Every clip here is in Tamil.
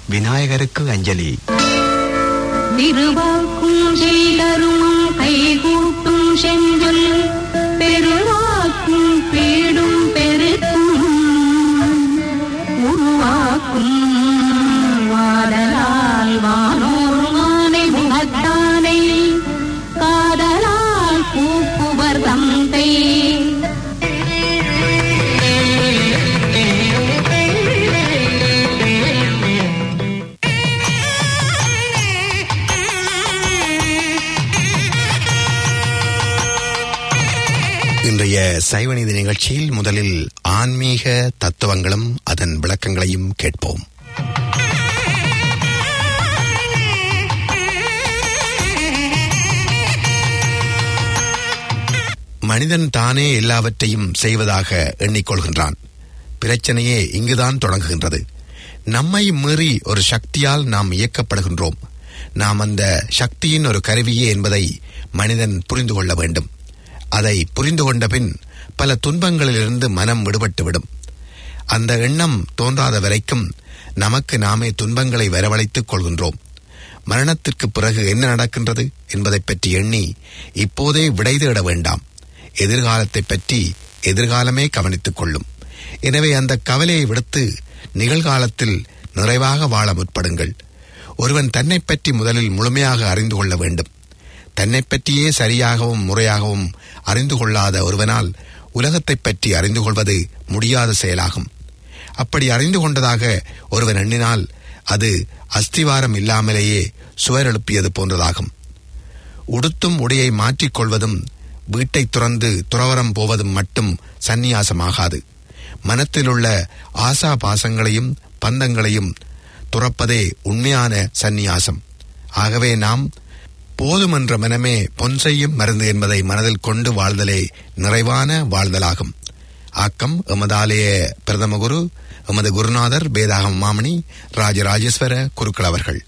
விநாயகருக்கு அஞ்சலி திருவாக்கும் செய்தரும் கைகூட்டும் செஞ்சொல் பெருவாக்கும் பீடும் பெருக்கும் உருவாக்கும் வாடலால் வானோர் மானை முகத்தானை காதலால் பூப்புவர் தந்தை இன்றைய சைவநீதி நிகழ்ச்சியில் முதலில் ஆன்மீக தத்துவங்களும் அதன் விளக்கங்களையும் கேட்போம் மனிதன் தானே எல்லாவற்றையும் செய்வதாக எண்ணிக்கொள்கின்றான் பிரச்சனையே இங்குதான் தொடங்குகின்றது நம்மை மீறி ஒரு சக்தியால் நாம் இயக்கப்படுகின்றோம் நாம் அந்த சக்தியின் ஒரு கருவியே என்பதை மனிதன் புரிந்து கொள்ள வேண்டும் அதை புரிந்து கொண்ட பின் பல துன்பங்களிலிருந்து மனம் விடுபட்டுவிடும் அந்த எண்ணம் தோன்றாத வரைக்கும் நமக்கு நாமே துன்பங்களை வரவழைத்துக் கொள்கின்றோம் மரணத்திற்கு பிறகு என்ன நடக்கின்றது என்பதைப் பற்றி எண்ணி இப்போதே விடை தேட வேண்டாம் எதிர்காலத்தை பற்றி எதிர்காலமே கவனித்துக் கொள்ளும் எனவே அந்த கவலையை விடுத்து நிகழ்காலத்தில் நிறைவாக வாழ முற்படுங்கள் ஒருவன் தன்னை பற்றி முதலில் முழுமையாக அறிந்து கொள்ள வேண்டும் தன்னை பற்றியே சரியாகவும் முறையாகவும் அறிந்து கொள்ளாத ஒருவனால் உலகத்தைப் பற்றி அறிந்து கொள்வது முடியாத செயலாகும் அப்படி அறிந்து கொண்டதாக ஒருவன் எண்ணினால் அது அஸ்திவாரம் இல்லாமலேயே சுவர் எழுப்பியது போன்றதாகும் உடுத்தும் உடையை மாற்றிக்கொள்வதும் வீட்டை துறந்து துறவரம் போவதும் மட்டும் சந்நியாசமாகாது மனத்திலுள்ள ஆசா பாசங்களையும் பந்தங்களையும் துறப்பதே உண்மையான சந்நியாசம் ஆகவே நாம் போதுமென்ற மனமே பொன் செய்யும் மருந்து என்பதை மனதில் கொண்டு வாழ்தலே நிறைவான வாழ்தலாகும் ஆக்கம் எமதாலய பிரதம குரு எமது குருநாதர் வேதாகம் மாமணி ராஜராஜேஸ்வர குருக்கள் அவர்கள்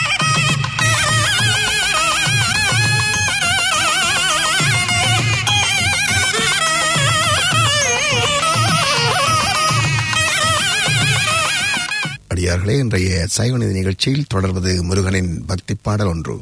அடியார்களே இன்றைய சைவநிதி நிகழ்ச்சியில் தொடர்வது முருகனின் பக்தி பாடல் ஒன்று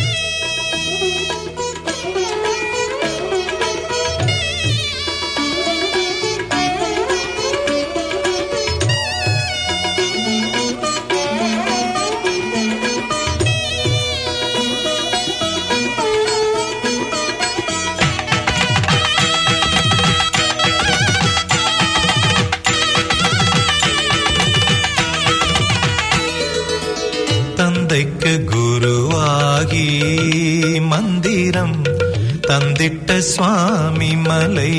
தந்தைக்கு குருவாகி மந்திரம் தந்திட்ட சுவாமி மலை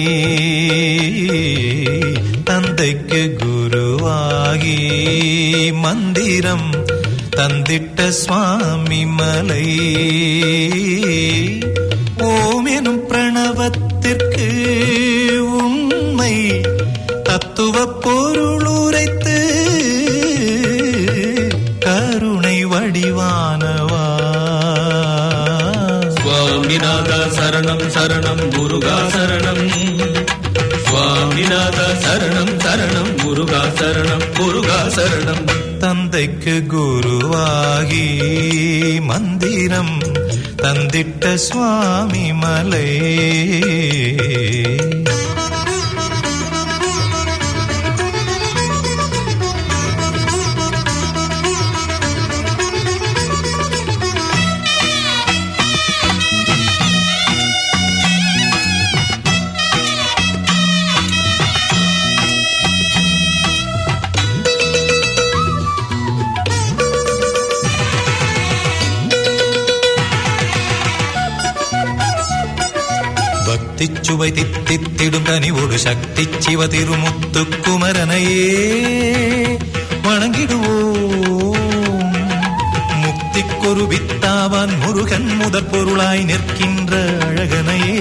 தந்தைக்கு குருவாகி மந்திரம் தந்திட்ட சுவாமி மலை ஓம் எனும் பிரணவத்திற்கு உண்மை தத்துவ பொருளுரைத்து கருணை வடிவானவா சுவாமிநாத சரணம் சரணம் முருகா சரணம் சுவாமிநாத சரணம் சரணம் முருகா சரணம் முருகா சரணம் தந்தைக்கு குருவாகி மந்திரம் தந்திட்ட சுவாமி மலை பக்தி சுவை தித்தித்திடும் கனிவோடு சக்தி சிவ திருமுத்து குமரனையே வணங்கிடுவோம் முக்திக்கொரு வித்தாவான் முருகன் முதற் பொருளாய் நிற்கின்ற அழகனையே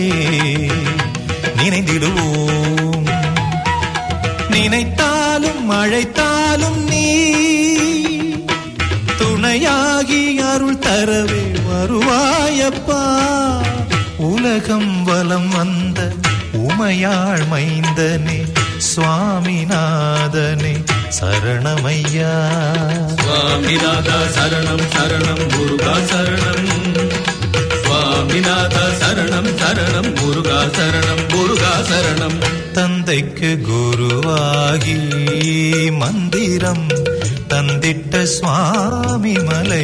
நினைந்திடுவோம் நினைத்தாலும் அழைத்தாலும் நீ துணையாகி அருள் தரவே வருவாயப்பா உலகம் வலம் வந்த உமையாள் மைந்தனே சுவாமிநாதனே சரணமையா சுவாமிநாதா சரணம் சரணம் முருகா சரணம் சுவாமிநாதா சரணம் சரணம் முருகா சரணம் முருகா சரணம் தந்தைக்கு குருவாகி மந்திரம் தந்திட்ட சுவாமி மலை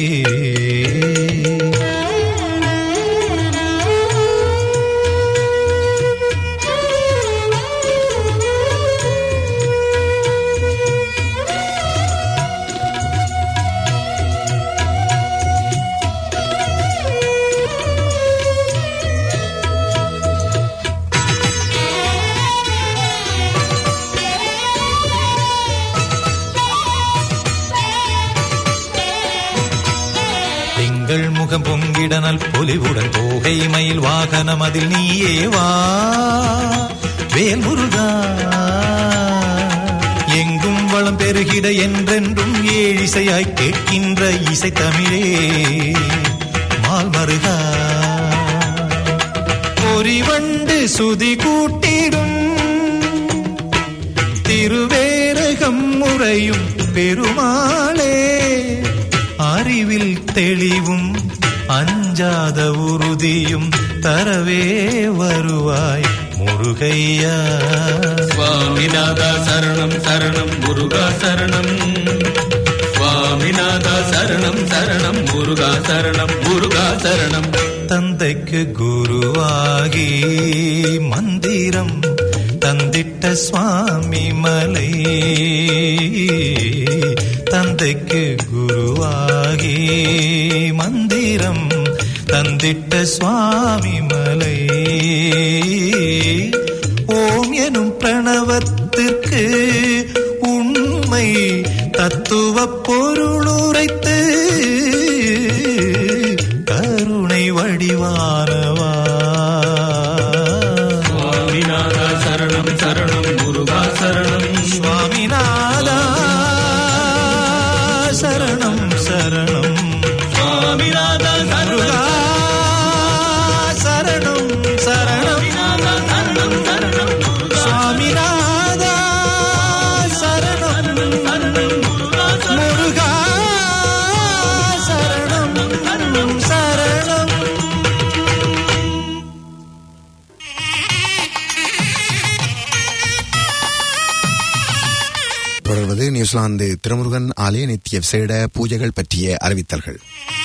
திங்கள் முகம் பொங்கிடனல் பொலிவுடன் போகை மயில் வாகனம் அதில் நீயே வா வேல் முருகா எங்கும் வளம் பெருகிட என்றென்றும் ஏழிசையாய் கேட்கின்ற இசை தமிழே மால் மருகா பொறிவண்டு சுதி கூட்டிடும் திருவேரகம் முறையும் பெருமாளே அறிவில் தெளிவும் அஞ்சாத உறுதியும் தரவே வருவாய் முருகையா சுவாமிநாதா சரணம் சரணம் முருகா சரணம் சுவாமிநாதா சரணம் சரணம் முருகா சரணம் முருகா சரணம் தந்தைக்கு குருவாகி மந்திரம் தந்திட்ட சுவாமி மலை தந்தைக்கு குருவாகி மந்திரம் தந்திட்ட சுவாமி மலை ஓம் எனும் பிரணவத்திற்கு உண்மை தத்துவ பொருளுரைத்து கருணை வடிவானவா சுவாமிநாதா சரணம் சரணம் முருகா சரணம் சுவாமிநாதா சரணம் சரணம் சுவாமிநாதா முருகா சரணம் சரணம் சரணம் சரணம் சுவாமிநாதா சரணம் முருகா சரணம் சரணம் தொடர்வது நியூசிலாந்து திருமுருகன் ஆலய நித்திய விசேட பூஜைகள் பற்றிய அறிவித்தல்கள்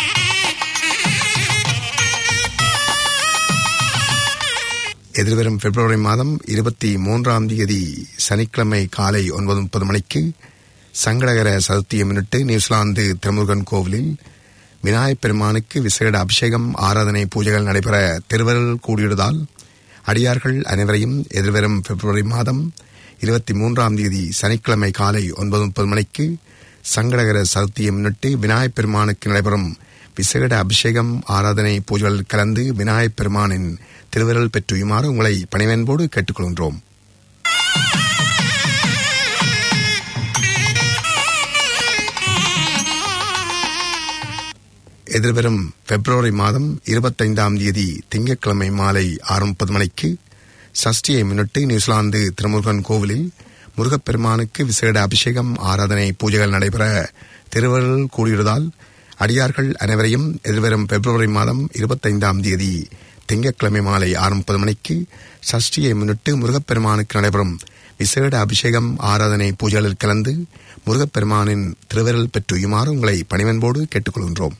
எதிர்வரும் பிப்ரவரி மாதம் இருபத்தி மூன்றாம் தேதி சனிக்கிழமை காலை ஒன்பது முப்பது மணிக்கு சங்கடகர சதுர்த்தியை முன்னிட்டு நியூசிலாந்து திருமுருகன் கோவிலில் விநாயகப் பெருமானுக்கு விசேட அபிஷேகம் ஆராதனை பூஜைகள் நடைபெற திருவருள் கூடியுள்ளதால் அடியார்கள் அனைவரையும் எதிர்வரும் பிப்ரவரி மாதம் இருபத்தி மூன்றாம் தேதி சனிக்கிழமை காலை ஒன்பது முப்பது மணிக்கு சங்கடகர சதுர்த்தியை முன்னிட்டு விநாயகப் பெருமானுக்கு நடைபெறும் விசேட அபிஷேகம் ஆராதனை பூஜைகளில் கலந்து விநாயகப் பெருமானின் திருவிரல் பெற்றுயுமாறு உங்களை பணிவன்போடு கேட்டுக்கொள்கின்றோம் எதிர்வரும் பிப்ரவரி மாதம் இருபத்தைந்தாம் தேதி திங்கட்கிழமை மாலை ஆறு முப்பது மணிக்கு சஷ்டியை முன்னிட்டு நியூசிலாந்து திருமுருகன் கோவிலில் முருகப்பெருமானுக்கு விசேட அபிஷேகம் ஆராதனை பூஜைகள் நடைபெற திருவருள் கூடியுள்ளதால் அடியார்கள் அனைவரையும் எதிர்வரும் பிப்ரவரி மாதம் இருபத்தைந்தாம் தேதி திங்கட்கிழமை மாலை ஆறு முப்பது மணிக்கு சஷ்டியை முன்னிட்டு முருகப்பெருமானுக்கு நடைபெறும் விசேட அபிஷேகம் ஆராதனை பூஜைகளில் கலந்து முருகப்பெருமானின் திருவிரல் பெற்றுயுமாறு உங்களை பணிவன்போடு கேட்டுக்கொள்கின்றோம்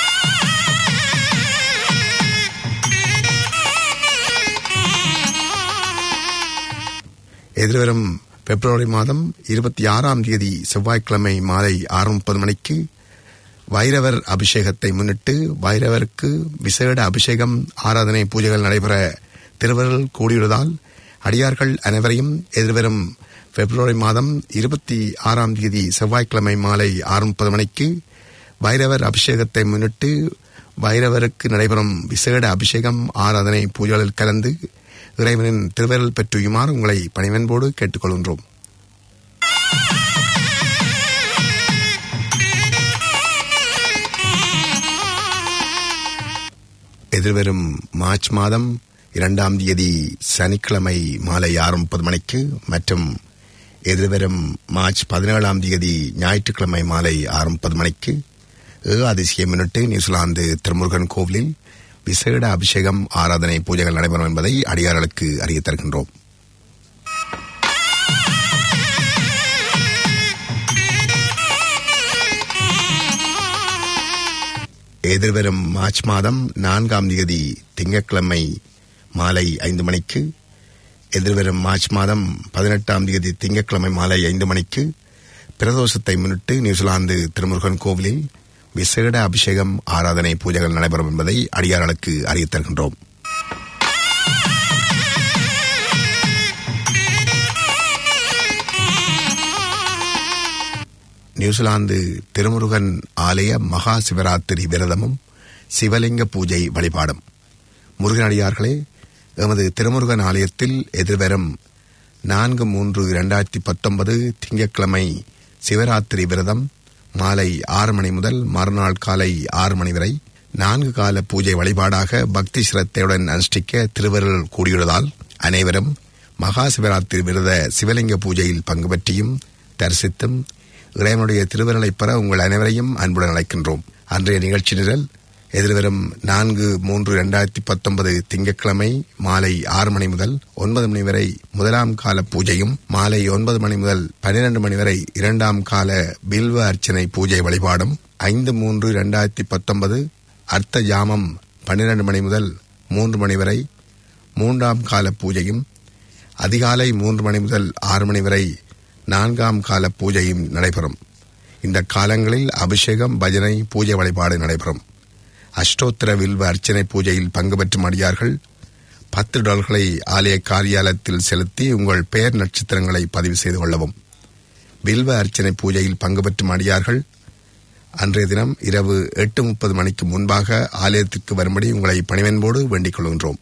எதிர்வரும் பிப்ரவரி மாதம் இருபத்தி ஆறாம் தேதி செவ்வாய்க்கிழமை மாலை ஆறு முப்பது மணிக்கு வைரவர் அபிஷேகத்தை முன்னிட்டு வைரவருக்கு விசேட அபிஷேகம் ஆராதனை பூஜைகள் நடைபெற திருவருள் கூடியுள்ளதால் அடியார்கள் அனைவரையும் எதிர்வரும் பிப்ரவரி மாதம் இருபத்தி ஆறாம் தேதி செவ்வாய்க்கிழமை மாலை ஆறு முப்பது மணிக்கு வைரவர் அபிஷேகத்தை முன்னிட்டு வைரவருக்கு நடைபெறும் விசேட அபிஷேகம் ஆராதனை பூஜைகளில் கலந்து இறைவனின் திருவருள் பெற்றுயுமாறு உங்களை பணிவன்போடு கேட்டுக்கொள்கின்றோம் எதிர்வரும் மார்ச் மாதம் இரண்டாம் தேதி சனிக்கிழமை மாலை ஆறு முப்பது மணிக்கு மற்றும் எதிர்வரும் மார்ச் பதினேழாம் தேதி ஞாயிற்றுக்கிழமை மாலை ஆறு முப்பது மணிக்கு ஏகாதசியை முன்னிட்டு நியூசிலாந்து திருமுருகன் கோவிலில் விசேட அபிஷேகம் ஆராதனை பூஜைகள் நடைபெறும் என்பதை அடியார்களுக்கு அறியத் தருகின்றோம் எதிர்வரும் மார்ச் மாதம் நான்காம் தேதி திங்கட்கிழமை மாலை ஐந்து மணிக்கு எதிர்வரும் மார்ச் மாதம் பதினெட்டாம் தேதி திங்கட்கிழமை மாலை ஐந்து மணிக்கு பிரதோஷத்தை முன்னிட்டு நியூசிலாந்து திருமுருகன் கோவிலில் விசேட அபிஷேகம் ஆராதனை பூஜைகள் நடைபெறும் என்பதை அடியார்களுக்கு அறியத் தருகின்றோம் நியூசிலாந்து திருமுருகன் ஆலய மகா சிவராத்திரி விரதமும் சிவலிங்க பூஜை வழிபாடும் முருகனடியார்களே எமது திருமுருகன் ஆலயத்தில் எதிர்வரும் நான்கு மூன்று இரண்டாயிரத்தி பத்தொன்பது திங்கட்கிழமை சிவராத்திரி விரதம் மாலை ஆறு மணி முதல் மறுநாள் காலை ஆறு மணி வரை நான்கு கால பூஜை வழிபாடாக பக்தி சிரத்தையுடன் அனுஷ்டிக்க திருவருள் கூடியுள்ளதால் அனைவரும் மகா சிவராத்திரி விரத சிவலிங்க பூஜையில் பங்கு பற்றியும் தரிசித்தும் இறைவனுடைய திருவருளை பெற உங்கள் அனைவரையும் அன்புடன் அழைக்கின்றோம் அன்றைய நிகழ்ச்சி நிரல் எதிர்வரும் நான்கு மூன்று இரண்டாயிரத்தி பத்தொன்பது திங்கட்கிழமை மாலை ஆறு மணி முதல் ஒன்பது மணி வரை முதலாம் கால பூஜையும் மாலை ஒன்பது மணி முதல் பன்னிரண்டு மணி வரை இரண்டாம் கால பில்வ அர்ச்சனை பூஜை வழிபாடும் ஐந்து மூன்று இரண்டாயிரத்தி பத்தொன்பது அர்த்த ஜாமம் பன்னிரண்டு மணி முதல் மூன்று மணி வரை மூன்றாம் கால பூஜையும் அதிகாலை மூன்று மணி முதல் ஆறு மணி வரை நான்காம் கால பூஜையும் நடைபெறும் இந்த காலங்களில் அபிஷேகம் பஜனை பூஜை வழிபாடு நடைபெறும் அஷ்டோத்திர வில்வ அர்ச்சனை பூஜையில் பங்கு பெற்றும் அடியார்கள் பத்து டாலர்களை ஆலய காரியாலயத்தில் செலுத்தி உங்கள் பெயர் நட்சத்திரங்களை பதிவு செய்து கொள்ளவும் வில்வ அர்ச்சனை பூஜையில் பங்கு பெற்றும் அடியார்கள் அன்றைய தினம் இரவு எட்டு முப்பது மணிக்கு முன்பாக ஆலயத்திற்கு வரும்படி உங்களை பணிவன்போடு வேண்டிக் கொள்கின்றோம்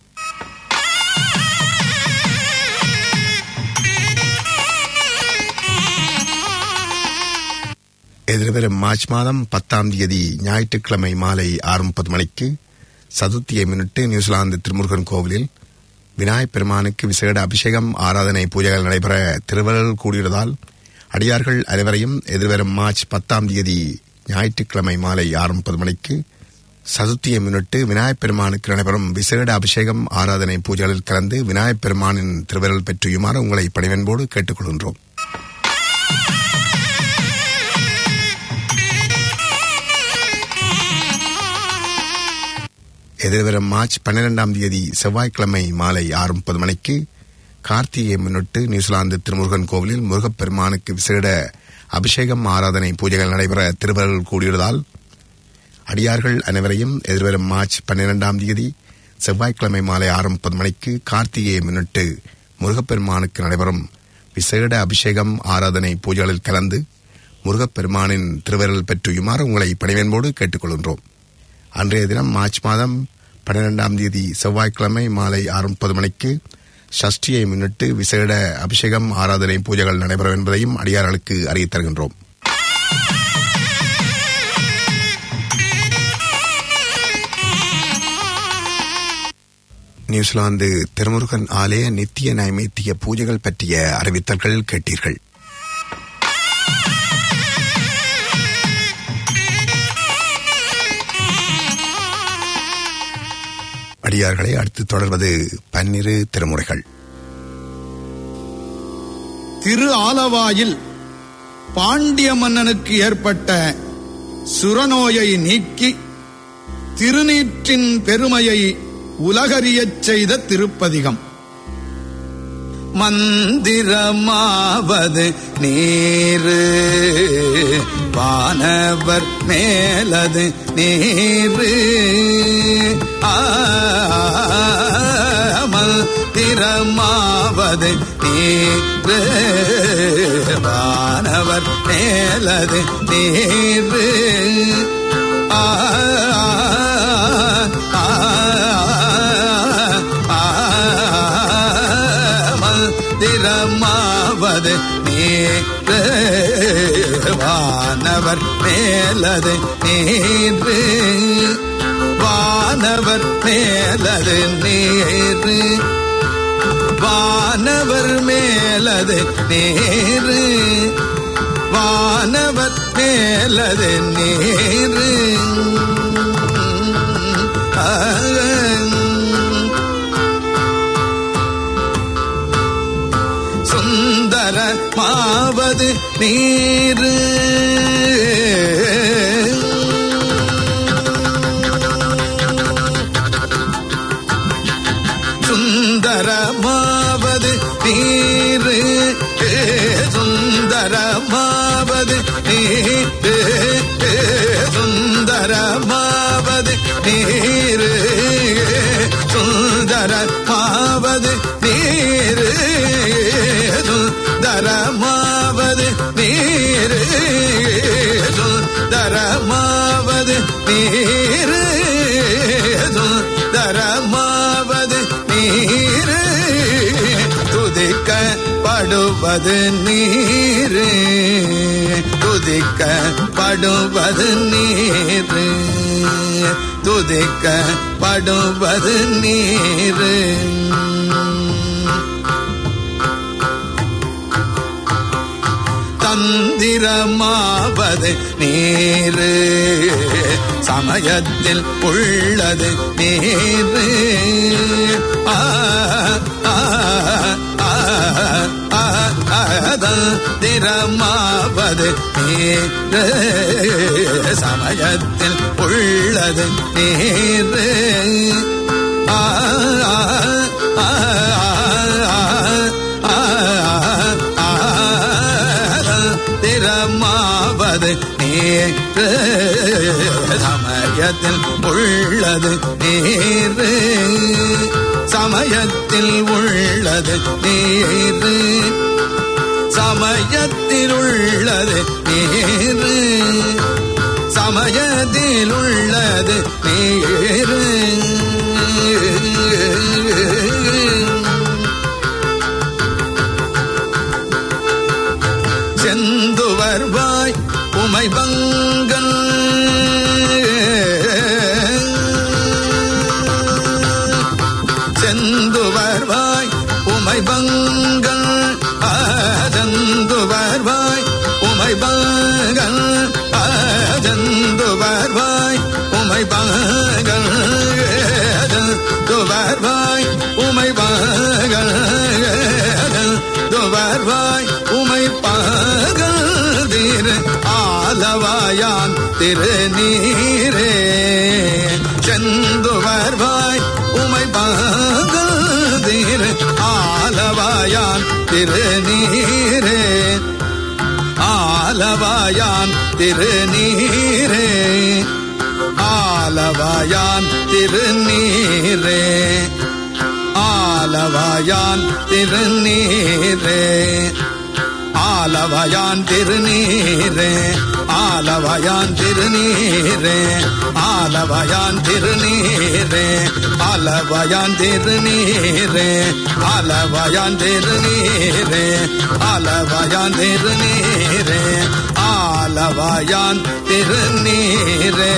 எதிர்வரும் மார்ச் மாதம் பத்தாம் தேதி ஞாயிற்றுக்கிழமை மாலை ஆறு முப்பது மணிக்கு சதுர்த்தியை முன்னிட்டு நியூசிலாந்து திருமுருகன் கோவிலில் விநாயகப் பெருமானுக்கு விசேட அபிஷேகம் ஆராதனை பூஜைகள் நடைபெற திருவள்ளுவர் கூடியுள்ளதால் அடியார்கள் அனைவரையும் எதிர்வரும் மார்ச் பத்தாம் தேதி ஞாயிற்றுக்கிழமை மாலை ஆறு முப்பது மணிக்கு சதுர்த்தியை முன்னிட்டு விநாயகப் பெருமானுக்கு நடைபெறும் விசேட அபிஷேகம் ஆராதனை பூஜைகளில் கலந்து விநாயகப் பெருமானின் திருவருள் பெற்றுயுமாறு உங்களை பணிவன்போடு கேட்டுக்கொள்கின்றோம் எதிர்வரும் மார்ச் பன்னிரெண்டாம் தேதி செவ்வாய்க்கிழமை மாலை ஆறு முப்பது மணிக்கு கார்த்திகையை முன்னிட்டு நியூசிலாந்து திருமுருகன் கோவிலில் முருகப்பெருமானுக்கு விசேட அபிஷேகம் ஆராதனை பூஜைகள் நடைபெற திருவருள் கூடியுள்ளதால் அடியார்கள் அனைவரையும் எதிர்வரும் மார்ச் பன்னிரெண்டாம் தேதி செவ்வாய்க்கிழமை மாலை ஆறு முப்பது மணிக்கு கார்த்திகையை முன்னிட்டு முருகப்பெருமானுக்கு நடைபெறும் விசேட அபிஷேகம் ஆராதனை பூஜைகளில் கலந்து முருகப்பெருமானின் திருவருள் பெற்றுயுமாறு உங்களை பணிவன்போடு கேட்டுக்கொள்கின்றோம் அன்றைய தினம் மார்ச் மாதம் பன்னிரெண்டாம் தேதி செவ்வாய்க்கிழமை மாலை ஆறு முப்பது மணிக்கு சஷ்டியை முன்னிட்டு விசேட அபிஷேகம் ஆராதனை பூஜைகள் நடைபெறும் என்பதையும் அடியார்களுக்கு அறிவித் தருகின்றோம் நியூசிலாந்து திருமுருகன் ஆலய நித்திய நைமித்திய பூஜைகள் பற்றிய அறிவித்தல்கள் கேட்டீர்கள் அடியார்களை அடுத்து தொடர்வது பன்னிரு திருமுறைகள் திரு ஆலவாயில் பாண்டிய மன்னனுக்கு ஏற்பட்ட சுரநோயை நீக்கி திருநீற்றின் பெருமையை உலகறியச் செய்த திருப்பதிகம் மந்திரமாவது நீரு வானவர் மேலது நீரு ஆ, மந்திரமாவது நீரு வானவர் மேலது நீரு ஆ, ஆ, ஆ, மந்திரமாவது நீரு வானவர் மேலது நீரு வானவர் மேலது நீரு வானவர் மேலது நேரு வானவர் மேலது நேரு ஆ. சுந்தர மாவது நீரு சுந்தரமாவது நீரு சுந்தரமாவது நீரு சுந்தரமாவது நீரு சுந்தரமாவது நீரு சுந்தரமாவது நீரு சுந்தரமாவது நீரு சுந்தரமாவது நீரு துதிக்கப்படுவது நீரு துதிக்கப்படுவது நீரு துதிக்கப்படுவது நீரு தந்திரமாவது நீரு சமயத்தில் உள்ளது நீரு ஆ, ஆ, ஆ, ஆ, ஆ, தந்திரமாவது நீரு சமயத்தில் உள்ளது நீரு ஆ, ஆ, ஆ, ஆ, ஆ, ஆ, திறமாவது நேற்று சமயத்தில் உள்ளது நேரு சமயத்தில் உள்ளது நேரு சமயத்தில் உள்ளது நேரு சமயத்தில் உள்ளது நேரு செந்துவர்வாய் உமை பங்கன் செந்துவர்வாய் உமை பங்கன் செந்துவர்வாய் உமை பங்கன் செந்துவர்வாய் உமை பங்கன் துவர்வாய் உமை பங்கன் துவர்வாய் உமை பகல் திரு ஆலவாயான் திருநீரே செந்துவர்வாய் உமை பகல் திரு ஆலவாயான் திருநீரே ஆலவாயான் திருநீரே ஆலவாயான் திருநீரே ஆலவாயான் திருநீரே ஆலவாயான் திருநீரே ஆலவாயான் திருநீரே ஆலவாயான் திருநீரே ஆலவாயான் திருநீரே ஆலவாயான் திருநீரே ஆலவாயான் திருநீரே ஆலவாயான் திருநீரே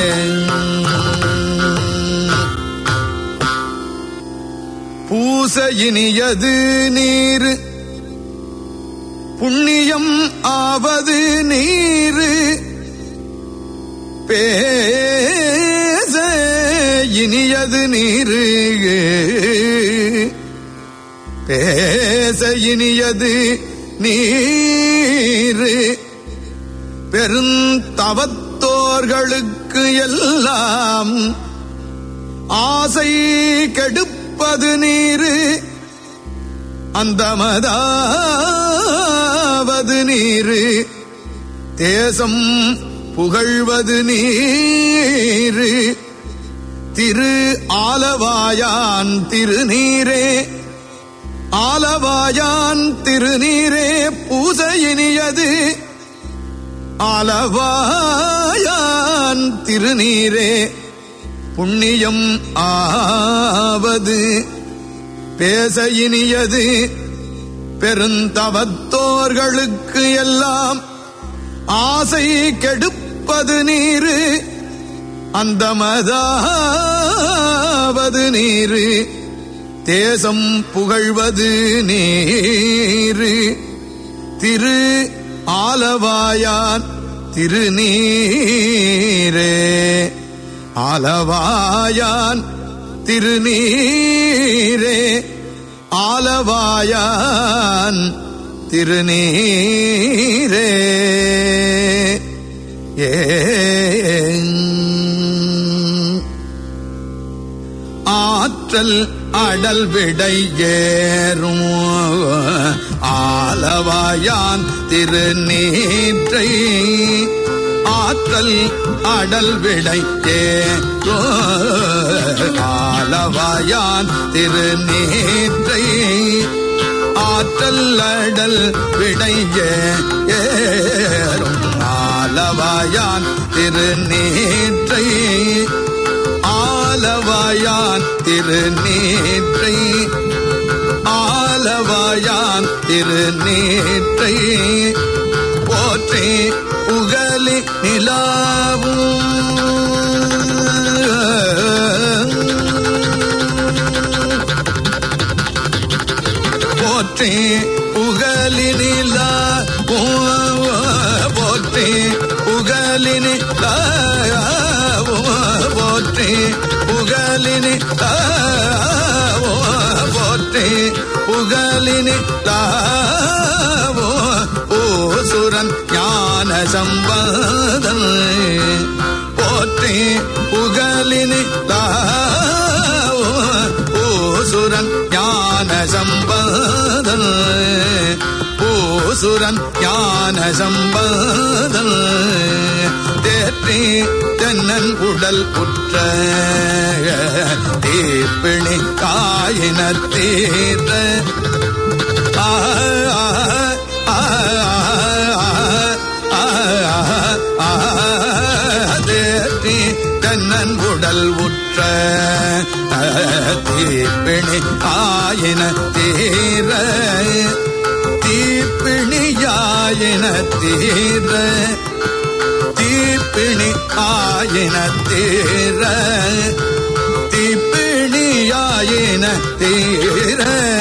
பூசையினியது நீர் புண்ணியம் ஆவது நீர் பேச இனியது நீர் பேச இனியது நீர் பெருந்தவத்தோர்களுக்கு எல்லாம் ஆசை கெடுப்பது நீரு அந்த மதாவது நீரு தேசம் புகழ்வது நீரு திரு ஆலவாயான் திருநீரே ஆலவாயான் திருநீரே பூசையினியது ஆலவாயான் திருநீரே புண்ணியம் ஆவது பேச இனியது பெருந்தவத்தோர்களுக்கு எல்லாம் ஆசை கெடுப்பது நீரு அந்த மதாவது நீரு தேசம் புகழ்வது நீரு திரு ஆலவாயான் திருநீரே ஆலவாயான் திருநீரே ஆலவாயான் திருநீரே ஏ ஆற்றல் அடல் விடை ஏறும் ஆலவாயான் திருநீற்றை ஆற்றல் அடல் விடை ஏறும் ஆலவாயான் திருநீற்றை ஆற்றல் அடல் விடை ஏறும் ஆலவாயான் திருநீற்றை ஆலவாயான் திருநீற்றை ஆலவாயான் திருநீற்றை போற்றி உகலி நிலாவும் போற்றி உகலினிலா போற்றி உகலினிலா போற்றி உகலினிலா போற்றி உகலினிலா ஓசுரன் ஞான சம்பதன் போற்றி புகழினிலா ஓசுரன் ஞான சம்பதன் ஓசுரன் ஞான சம்பதன் தேற்றி தென்னன் உடல் உற்ற தீப்பிணி காயின தீர்த்த ஆ ஆ ஆ ஆ ஆ தேற்றி தென்னன் உடல் உற்ற தீப்பிணி ஆயின தீர தீப்பிணியாயின தீர தீப்பிணி ஆயின தீர தீப்பிணியாயின தீர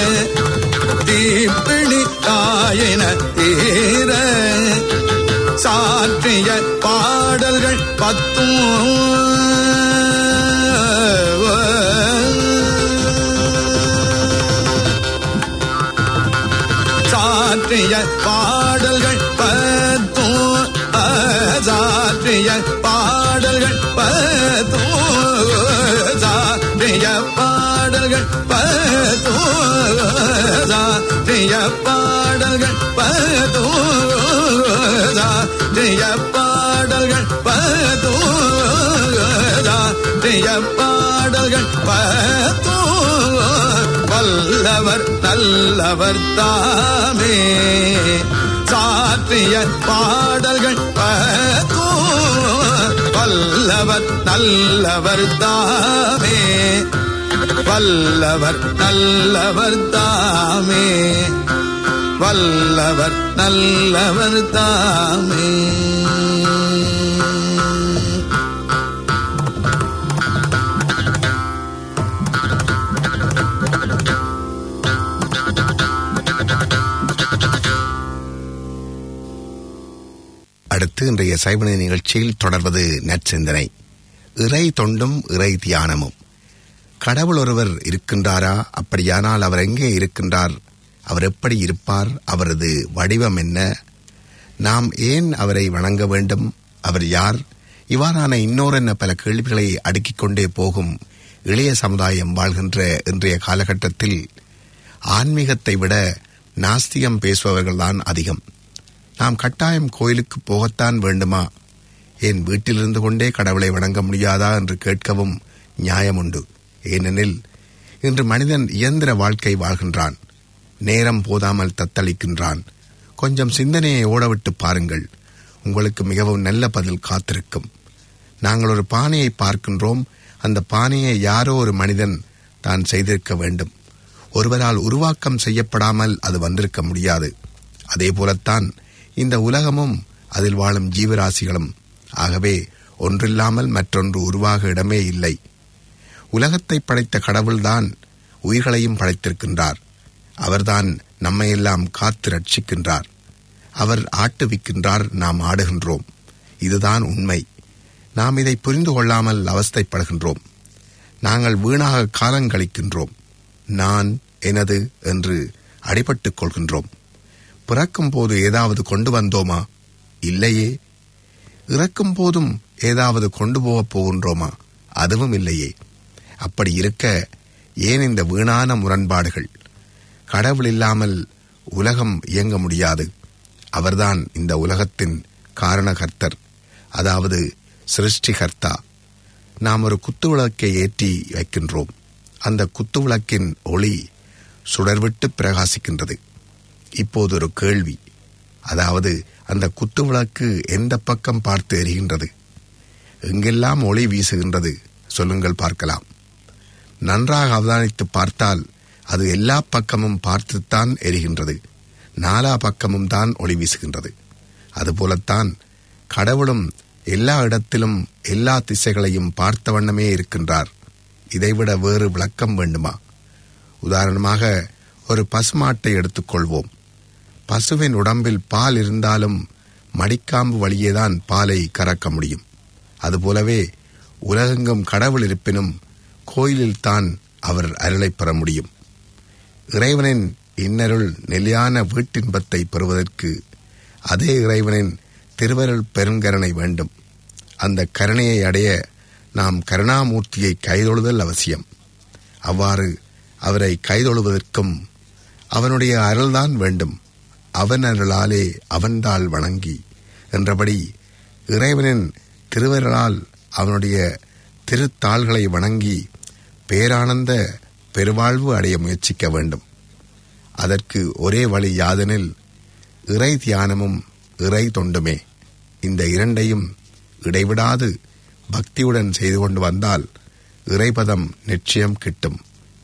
தீப்பிணி ஆயின தீர சாற்றிய பாடல்கள் பத்தும் சாற்றிய பாடல்கள் பத்தும் சாற்றிய பாடல்கள் பத்தும் சாற்றிய பாடல்கள் பத்தும் சாற்றிய பாடல்கள் பத்தும் சாற்றிய பாடல்கள் பத்தும் சாற்றிய பாடல்கள் பத்தும் வல்லவர் நல்லவர் தாமே சாற்றிய பாடல்கள் பத்தும் வல்லவர் நல்லவர் தாமே வல்லவர் நல்லவர் தாமே வல்லவர் நல்லவர் தாமே அடுத்து இன்றைய சைவநீதி நிகழ்ச்சியில் தொடர்வது நற்சிந்தனை இறை தொண்டும் இறை தியானமும் கடவுள் ஒருவர் இருக்கின்றாரா அப்படியானால் அவர் எங்கே இருக்கின்றார் அவர் எப்படி இருப்பார் அவரது வடிவம் என்ன நாம் ஏன் அவரை வணங்க வேண்டும் அவர் யார் இவ்வாறான இன்னோரென்ன பல கேள்விகளை அடுக்கிக் கொண்டே போகும் இளைய சமுதாயம் வாழ்கின்ற இன்றைய காலகட்டத்தில் ஆன்மீகத்தை விட நாஸ்திகம் பேசுபவர்கள்தான் அதிகம் நாம் கட்டாயம் கோயிலுக்கு போகத்தான் வேண்டுமா என் வீட்டிலிருந்து கொண்டே கடவுளை வணங்க முடியாதா என்று கேட்கவும் நியாயம் உண்டு ஏனெனில் இன்று மனிதன் இயந்திர வாழ்க்கை வாழ்கின்றான் நேரம் போதாமல் தத்தளிக்கின்றான் கொஞ்சம் சிந்தனையை ஓடவிட்டு பாருங்கள் உங்களுக்கு மிகவும் நல்ல பதில் காத்திருக்கும் நாங்கள் ஒரு பானையை பார்க்கின்றோம் அந்த பானையை யாரோ ஒரு மனிதன் தான் செய்திருக்க வேண்டும் ஒருவரால் உருவாக்கம் செய்யப்படாமல் அது வந்திருக்க முடியாது அதே போலத்தான் இந்த உலகமும் அதில் வாழும் ஜீவராசிகளும் ஆகவே ஒன்றில்லாமல் மற்றொன்று உருவாக இடமே இல்லை உலகத்தை படைத்த கடவுள்தான் உயிர்களையும் படைத்திருக்கின்றார் அவர்தான் நம்மையெல்லாம் காத்து ரட்சிக்கின்றார் அவர் ஆட்டுவிக்கின்றார் நாம் ஆடுகின்றோம் இதுதான் உண்மை நாம் இதை புரிந்து கொள்ளாமல் அவஸ்தைப்படுகின்றோம் நாங்கள் வீணாக காலங்கழிக்கின்றோம் நான் எனது என்று அடிபட்டுக் கொள்கின்றோம் பிறக்கும் போது ஏதாவது கொண்டு வந்தோமா இல்லையே இறக்கும் போதும் ஏதாவது கொண்டு போகப் போகின்றோமா அதுவும் இல்லையே அப்படி இருக்க ஏன் இந்த வீணான முரண்பாடுகள் கடவுள் இல்லாமல் உலகம் இயங்க முடியாது அவர்தான் இந்த உலகத்தின் காரணகர்த்தர் அதாவது சிருஷ்டிகர்த்தா நாம் ஒரு குத்துவிளக்கை ஏற்றி வைக்கின்றோம் அந்த குத்துவிளக்கின் ஒளி சுடர்விட்டு பிரகாசிக்கின்றது இப்போது ஒரு கேள்வி அதாவது அந்த குத்துவிளக்கு எந்த பக்கம் பார்த்து எரிகின்றது எங்கெல்லாம் ஒளி வீசுகின்றது சொல்லுங்கள் பார்க்கலாம் நன்றாக அவதானித்து பார்த்தால் அது எல்லா பக்கமும் பார்த்துத்தான் எரிகின்றது நாலா பக்கமும் தான் ஒளி வீசுகின்றது அதுபோலத்தான் கடவுளும் எல்லா இடத்திலும் எல்லா திசைகளையும் பார்த்த வண்ணமே இருக்கின்றார் இதைவிட வேறு விளக்கம் வேண்டுமா உதாரணமாக ஒரு பசுமாட்டை எடுத்துக்கொள்வோம் பசுவின் உடம்பில் பால் இருந்தாலும் மடிக்காம்பு வழியேதான் பாலை கறக்க முடியும் அதுபோலவே உலகெங்கும் கடவுள் இருப்பினும் கோயிலில்தான் அவர் அருளைப் பெற முடியும் இறைவனின் இன்னருள் நிலையான வீட்டின்பத்தை பெறுவதற்கு அதே இறைவனின் திருவருள் பெருங்கருணை வேண்டும் அந்த கருணையை அடைய நாம் கருணாமூர்த்தியை கைதொழுதல் அவசியம் அவ்வாறு அவரை கைதொழுவதற்கும் அவனுடைய அருள்தான் வேண்டும் அவன் அருளாலே அவன்தாள் வணங்கி என்றபடி இறைவனின் திருவருளால் அவனுடைய திருத்தாள்களை வணங்கி பேரானந்த பெருவாழ்வு அடைய முயற்சிக்க வேண்டும் அதற்கு ஒரே வழி யாதெனில் இறை தியானமும் இறை தொண்டுமே இந்த இரண்டையும் இடைவிடாது பக்தியுடன் செய்து கொண்டு வந்தால் இறைபதம் நிச்சயம் கிட்டும்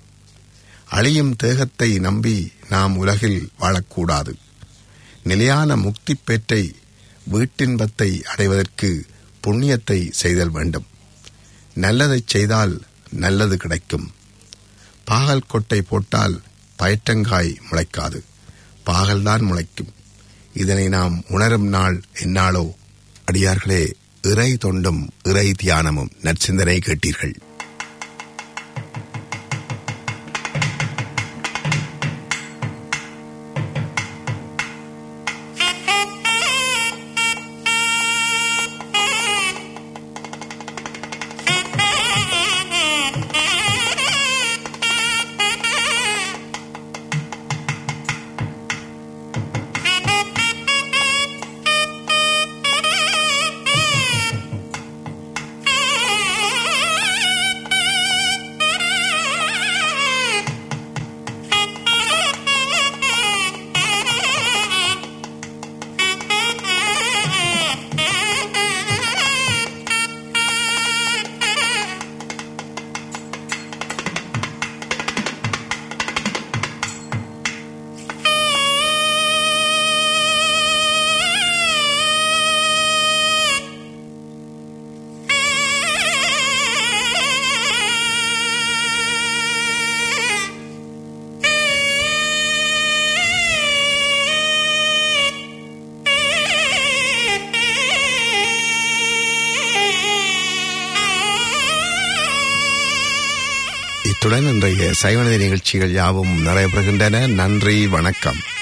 அழியும் தேகத்தை நம்பி நாம் உலகில் வாழக்கூடாது நிலையான முக்தி பேற்றை வீட்டின்பத்தை அடைவதற்கு புண்ணியத்தை செய்தல் வேண்டும் நல்லதைச் செய்தால் நல்லது கிடைக்கும் பாகல் கொட்டை போட்டால் பயற்றங்காய் முளைக்காது பாகல்தான் முளைக்கும் இதனை நாம் உணரும் நாள் என்னாலோ அடியார்களே இறை தொண்டும் இறை தியானமும் நற்சிந்தனை கேட்டீர்கள் இத்துடன் இன்றைய சைவநதி நிகழ்ச்சிகள் யாவும் நிறைவேறுகின்றன நன்றி வணக்கம்